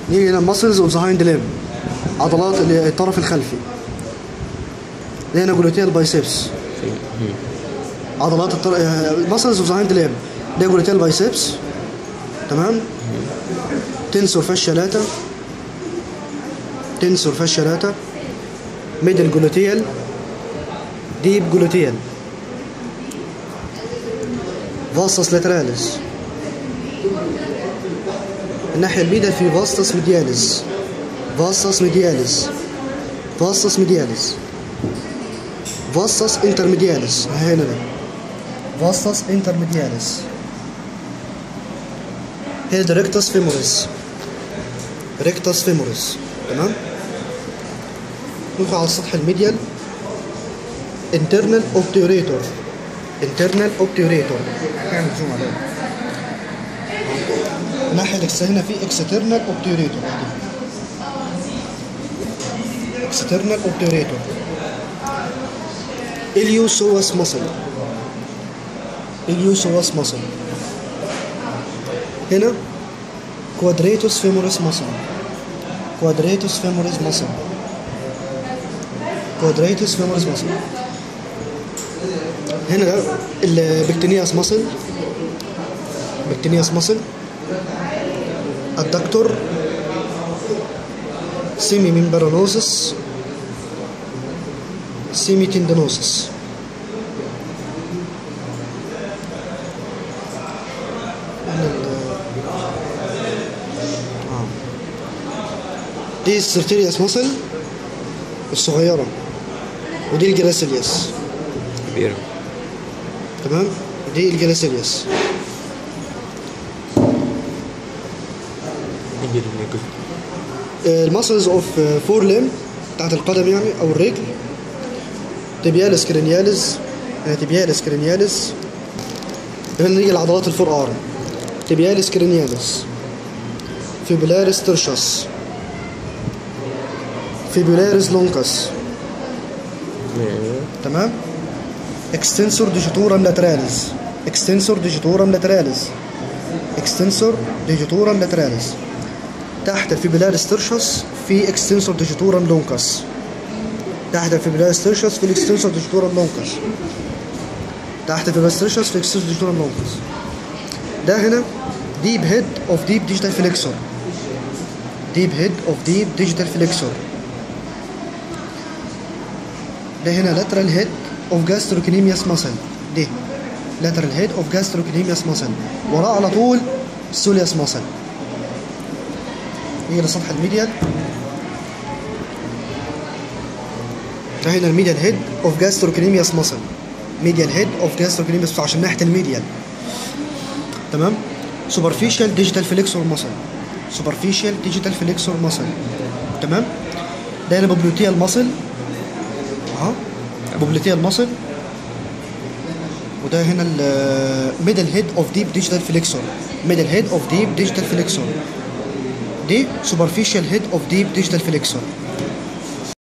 نيجي هنا ماسلز اوف ذا هايند ليم عضلات اللي- الطرف الخلفي دي هنا جلوتيال بايسبس عضلات الطرف ماسلز اوف ذا هايند ليم ده جلوتيال بايسبس تمام تنسور فاشيا لاتا تنسور فاشيا لاتا ميدل جلوتيال ديب جلوتيال فاستس لاتراليس الناحية البيضاء في فاستس ميدياليس فاستس ميدياليس فاستس ميدياليس فاستس انترميدياليس هنا ده فاستس انترميدياليس هي ده ريكتس فيموريس ريكتس فيموريس تمام ندخل على السطح الميديال internal obturator internal obturator اعمل زوم عليه الناحية الإكس هنا في external obturator external obturator iliopsoas muscle iliopsoas muscle هنا quadratus femoris muscle quadratus femoris muscle quadratus femoris muscle هنا ده البكتينياس ماسل بكتينياس ماسل الدكتور سيمي ممبرانوزس سيمي تندنوزس هنا ال- آه. دي السرتيرياس ماسل الصغيرة ودي الجراسيلياس كبيرة تمام دي الجلاسيليوس نيجي للنيجل المسلز اوف فور ليم بتاعت القدم يعني او الرجل تبيالس كرينياليز آه، تبيالس كرينياليز هنا نيجي لعضلات الفور ارم تبيالس كرينياليز فيبولاريس ترشس فيبولاريس لونكس تمام اكستنسور ديجيتورم لاتراليز اكستنسور ديجيتورم لاتراليز اكستنسور ديجيتورم لاتراليز تحت الفيبولاريس ترشس في اكستنسور ديجيتورم لونكس تحت الفيبولاريس ترشس في الاكستنسور ديجيتورم لونكس تحت الفيبولاريس ترشس في الاكستنسور ديجيتورم لونكس ده هنا ديب هيد اوف ديب ديجيتال فليكسور ديب هيد اوف ديب ديجيتال فليكسور ده هنا lateral head of gastrocnemius muscle دي lateral head of gastrocnemius muscle وراه على طول soleus muscle يجي لسطح الميديال ده هنا الميديال هيد اوف gastrocnemius muscle ميديال هيد اوف gastrocnemius muscle عشان ناحية الميديال تمام superficial digital flexor muscle superficial digital flexor muscle تمام ده هنا بوبلوتيال muscle اهو بوبليتيال ماسل وده هنا الميدل هيد اوف ديب ديجيتال فليكسور ميدل هيد اوف ديب ديجيتال فليكسور دي سوبرفيشال هيد اوف ديب ديجيتال فليكسور